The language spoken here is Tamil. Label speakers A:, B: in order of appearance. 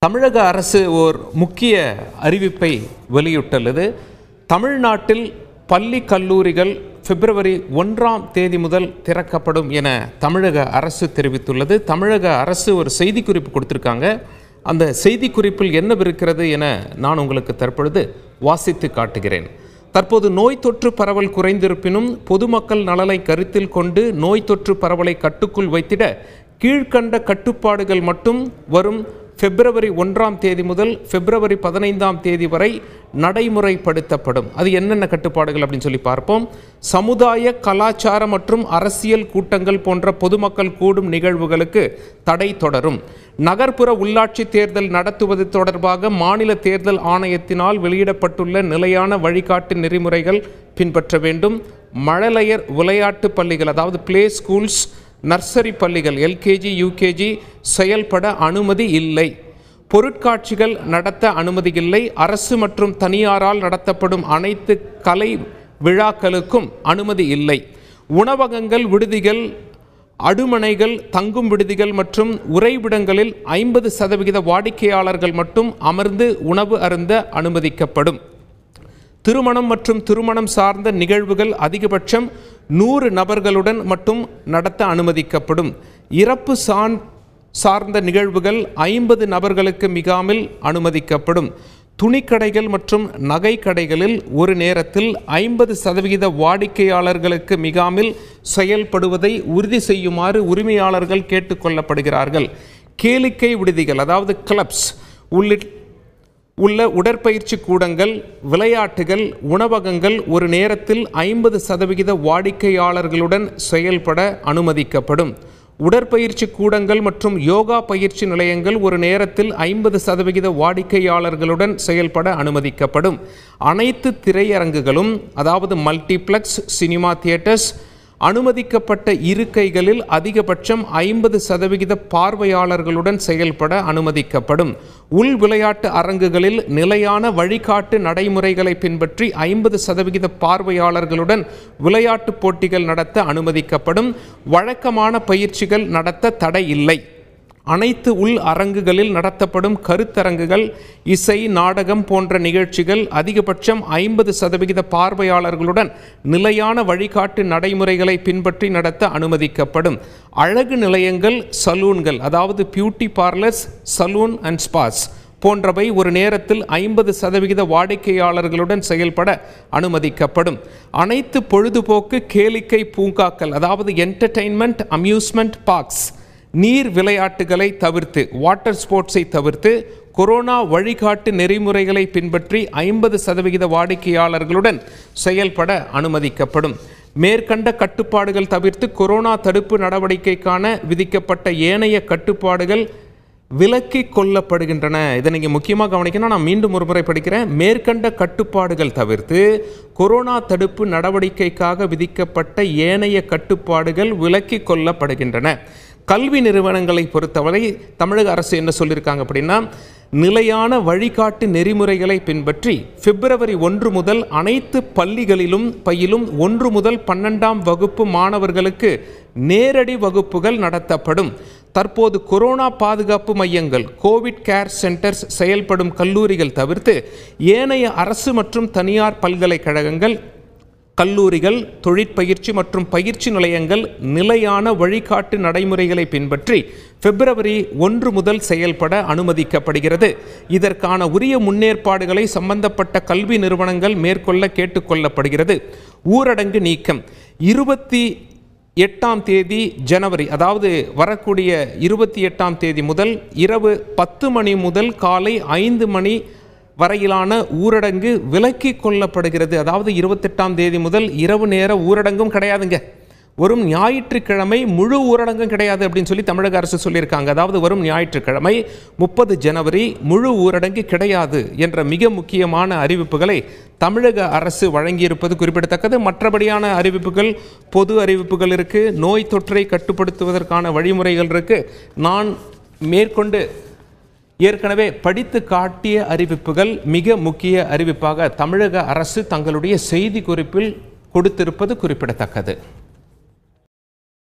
A: தமிழக அரசு ஓர் முக்கிய அறிவிப்பை வெளியிட்டுள்ளது தமிழ்நாட்டில் பள்ளி கல்லூரிகள் பிப்ரவரி ஒன்றாம் தேதி முதல் திறக்கப்படும் என தமிழக அரசு தெரிவித்துள்ளது தமிழக அரசு ஒரு செய்திக்குறிப்பு கொடுத்திருக்காங்க அந்த செய்திக்குறிப்பில் என்னவிருக்கிறது என நான் உங்களுக்கு தற்பொழுது வாசித்து காட்டுகிறேன் தற்போது நோய் தொற்று பரவல் குறைந்திருப்பினும் பொதுமக்கள் நலனை கருத்தில் கொண்டு நோய் தொற்று பரவலை கட்டுக்குள் வைத்திட கீழ்க்கண்ட கட்டுப்பாடுகள் மட்டும் வரும் பிப்ரவரி ஒன்றாம் தேதி முதல் பிப்ரவரி பதினைந்தாம் தேதி வரை நடைமுறைப்படுத்தப்படும் அது என்னென்ன கட்டுப்பாடுகள் அப்படின்னு சொல்லி பார்ப்போம் சமுதாய கலாச்சார மற்றும் அரசியல் கூட்டங்கள் போன்ற பொதுமக்கள் கூடும் நிகழ்வுகளுக்கு தடை தொடரும் நகர்ப்புற உள்ளாட்சி தேர்தல் நடத்துவது தொடர்பாக மாநில தேர்தல் ஆணையத்தினால் வெளியிடப்பட்டுள்ள நிலையான வழிகாட்டு நெறிமுறைகள் பின்பற்ற வேண்டும் மழலையர் விளையாட்டு பள்ளிகள் அதாவது பிளே ஸ்கூல்ஸ் நர்சரி பள்ளிகள் எல்கேஜி யூகேஜி செயல்பட அனுமதி இல்லை பொருட்காட்சிகள் நடத்த அனுமதி இல்லை அரசு மற்றும் தனியாரால் நடத்தப்படும் அனைத்து கலை விழாக்களுக்கும் அனுமதி இல்லை உணவகங்கள் விடுதிகள் அடுமனைகள் தங்கும் விடுதிகள் மற்றும் உறைவிடங்களில் ஐம்பது சதவிகித வாடிக்கையாளர்கள் மட்டும் அமர்ந்து உணவு அருந்த அனுமதிக்கப்படும் திருமணம் மற்றும் திருமணம் சார்ந்த நிகழ்வுகள் அதிகபட்சம் நூறு நபர்களுடன் மட்டும் நடத்த அனுமதிக்கப்படும் இறப்பு சான் சார்ந்த நிகழ்வுகள் ஐம்பது நபர்களுக்கு மிகாமல் அனுமதிக்கப்படும் துணிக்கடைகள் மற்றும் நகை கடைகளில் ஒரு நேரத்தில் ஐம்பது சதவிகித வாடிக்கையாளர்களுக்கு மிகாமல் செயல்படுவதை உறுதி செய்யுமாறு உரிமையாளர்கள் கேட்டுக்கொள்ளப்படுகிறார்கள் கேளிக்கை விடுதிகள் அதாவது கிளப்ஸ் உள்ளிட்ட உள்ள உடற்பயிற்சி கூடங்கள் விளையாட்டுகள் உணவகங்கள் ஒரு நேரத்தில் ஐம்பது சதவிகித வாடிக்கையாளர்களுடன் செயல்பட அனுமதிக்கப்படும் உடற்பயிற்சி கூடங்கள் மற்றும் யோகா பயிற்சி நிலையங்கள் ஒரு நேரத்தில் ஐம்பது சதவிகித வாடிக்கையாளர்களுடன் செயல்பட அனுமதிக்கப்படும் அனைத்து திரையரங்குகளும் அதாவது மல்டிப்ளெக்ஸ் சினிமா தியேட்டர்ஸ் அனுமதிக்கப்பட்ட இருக்கைகளில் அதிகபட்சம் ஐம்பது சதவிகித பார்வையாளர்களுடன் செயல்பட அனுமதிக்கப்படும் உள் விளையாட்டு அரங்குகளில் நிலையான வழிகாட்டு நடைமுறைகளை பின்பற்றி ஐம்பது சதவிகித பார்வையாளர்களுடன் விளையாட்டுப் போட்டிகள் நடத்த அனுமதிக்கப்படும் வழக்கமான பயிற்சிகள் நடத்த தடை இல்லை அனைத்து உள் அரங்குகளில் நடத்தப்படும் கருத்தரங்குகள் இசை நாடகம் போன்ற நிகழ்ச்சிகள் அதிகபட்சம் ஐம்பது சதவிகித பார்வையாளர்களுடன் நிலையான வழிகாட்டு நடைமுறைகளை பின்பற்றி நடத்த அனுமதிக்கப்படும் அழகு நிலையங்கள் சலூன்கள் அதாவது beauty parlours salon and spas போன்றவை ஒரு நேரத்தில் ஐம்பது சதவிகித வாடிக்கையாளர்களுடன் செயல்பட அனுமதிக்கப்படும் அனைத்து பொழுதுபோக்கு கேளிக்கை பூங்காக்கள் அதாவது என்டர்டெயின்மெண்ட் அம்யூஸ்மெண்ட் பார்க்ஸ் நீர் விளையாட்டுகளை தவிர்த்து வாட்டர் ஸ்போர்ட்ஸை தவிர்த்து கொரோனா வழிகாட்டு நெறிமுறைகளை பின்பற்றி ஐம்பது சதவிகித வாடிக்கையாளர்களுடன் செயல்பட அனுமதிக்கப்படும் மேற்கண்ட கட்டுப்பாடுகள் தவிர்த்து கொரோனா தடுப்பு நடவடிக்கைக்கான விதிக்கப்பட்ட ஏனைய கட்டுப்பாடுகள் விலக்கி கொள்ளப்படுகின்றன இதை நீங்கள் முக்கியமாக கவனிக்கணும் நான் மீண்டும் ஒரு முறை படிக்கிறேன் மேற்கண்ட கட்டுப்பாடுகள் தவிர்த்து கொரோனா தடுப்பு நடவடிக்கைக்காக விதிக்கப்பட்ட ஏனைய கட்டுப்பாடுகள் விலக்கி கொள்ளப்படுகின்றன கல்வி நிறுவனங்களை பொறுத்தவரை தமிழக அரசு என்ன சொல்லியிருக்காங்க அப்படின்னா நிலையான வழிகாட்டு நெறிமுறைகளை பின்பற்றி பிப்ரவரி ஒன்று முதல் அனைத்து பள்ளிகளிலும் பயிலும் ஒன்று முதல் பன்னெண்டாம் வகுப்பு மாணவர்களுக்கு நேரடி வகுப்புகள் நடத்தப்படும் தற்போது கொரோனா பாதுகாப்பு மையங்கள் கோவிட் கேர் சென்டர்ஸ் செயல்படும் கல்லூரிகள் தவிர்த்து ஏனைய அரசு மற்றும் தனியார் பல்கலைக்கழகங்கள் கல்லூரிகள் தொழிற்பயிற்சி மற்றும் பயிற்சி நிலையங்கள் நிலையான வழிகாட்டு நடைமுறைகளை பின்பற்றி பிப்ரவரி ஒன்று முதல் செயல்பட அனுமதிக்கப்படுகிறது இதற்கான உரிய முன்னேற்பாடுகளை சம்பந்தப்பட்ட கல்வி நிறுவனங்கள் மேற்கொள்ள கேட்டுக்கொள்ளப்படுகிறது ஊரடங்கு நீக்கம் இருபத்தி எட்டாம் தேதி ஜனவரி அதாவது வரக்கூடிய இருபத்தி எட்டாம் தேதி முதல் இரவு பத்து மணி முதல் காலை ஐந்து மணி வரையிலான ஊரடங்கு விலக்கி கொள்ளப்படுகிறது அதாவது இருபத்தெட்டாம் தேதி முதல் இரவு நேர ஊரடங்கும் கிடையாதுங்க வரும் ஞாயிற்றுக்கிழமை முழு ஊரடங்கும் கிடையாது அப்படின்னு சொல்லி தமிழக அரசு சொல்லியிருக்காங்க அதாவது வரும் ஞாயிற்றுக்கிழமை முப்பது ஜனவரி முழு ஊரடங்கு கிடையாது என்ற மிக முக்கியமான அறிவிப்புகளை தமிழக அரசு வழங்கியிருப்பது குறிப்பிடத்தக்கது மற்றபடியான அறிவிப்புகள் பொது அறிவிப்புகள் இருக்குது நோய் தொற்றை கட்டுப்படுத்துவதற்கான வழிமுறைகள் இருக்குது நான் மேற்கொண்டு ஏற்கனவே படித்து காட்டிய அறிவிப்புகள் மிக முக்கிய அறிவிப்பாக தமிழக அரசு தங்களுடைய செய்தி குறிப்பில் கொடுத்திருப்பது குறிப்பிடத்தக்கது